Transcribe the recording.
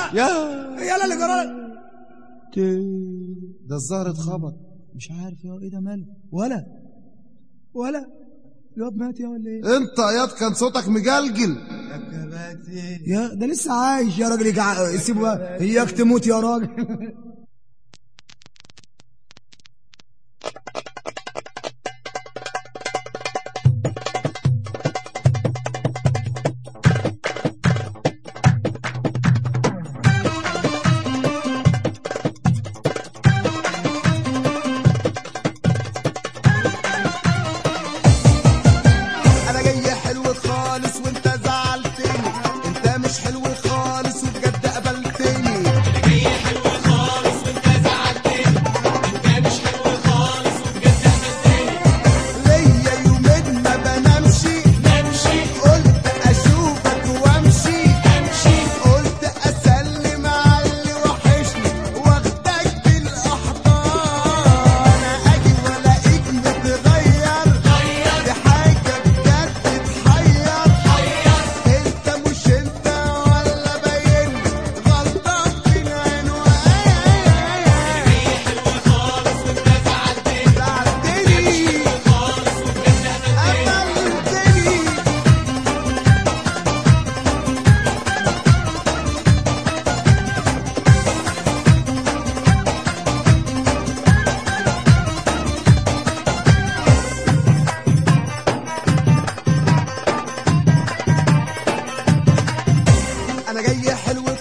يا يلا اللي جرالك ده الظهر اتخبط مش عارف يا ايه ده ماله ولا ولا الواد مات يا ولا ايه انت ياض كان صوتك مجلجل يا ده لسه عايش يا راجل يجع... سيبه بقى اياك تموت يا راجل انا جاي حلو خالص وانت زعلتني انت مش حلو خالص وبجد قبلتني ليا يومين ما بنامش قلت اشوفك وامشي قلت اسلم على اللي وحشني واخدك بالاحضان اجي والاقيك متغير دي حاجه بجد تحير انت مش انت ولا باين غلطان في العنوان زعلتني قفلتني انا جاي حلو